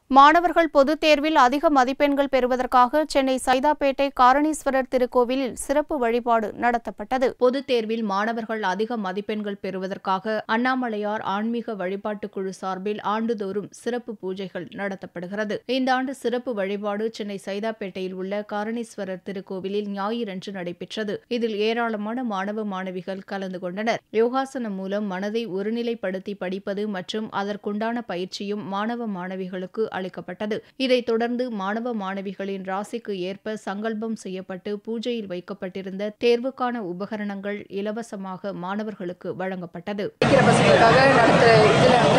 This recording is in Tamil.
மாணவர்கள் பொதுத் தேர்வில் அதிக மதிப்பெண்கள் பெறுவதற்காக சென்னை சைதாப்பேட்டை காரணீஸ்வரர் திருக்கோவிலில் சிறப்பு வழிபாடு நடத்தப்பட்டது பொதுத் தேர்வில் மாணவர்கள் அதிக மதிப்பெண்கள் பெறுவதற்காக அண்ணாமலையார் ஆன்மீக வழிபாட்டுக் குழு சார்பில் ஆண்டுதோறும் சிறப்பு பூஜைகள் நடத்தப்படுகிறது இந்த ஆண்டு சிறப்பு வழிபாடு சென்னை சைதாப்பேட்டையில் உள்ள காரணீஸ்வரர் திருக்கோவிலில் ஞாயிறன்று நடைபெற்றது இதில் ஏராளமான மாணவ மாணவிகள் கலந்து கொண்டனர் யோகாசனம் மூலம் மனதை ஒருநிலைப்படுத்தி படிப்பது மற்றும் அதற்குண்டான பயிற்சியும் மாணவ மாணவிகளுக்கு அளிக்கப்பட்டது இதைத் தொடர்ந்து மாணவ மாணவிகளின் ராசிக்கு ஏற்ப சங்கல்பம் செய்யப்பட்டு பூஜையில் வைக்கப்பட்டிருந்த தேர்வுக்கான உபகரணங்கள் இலவசமாக மாணவர்களுக்கு வழங்கப்பட்டது படிக்கிற பசங்களுக்காக நடத்துகிற இதில்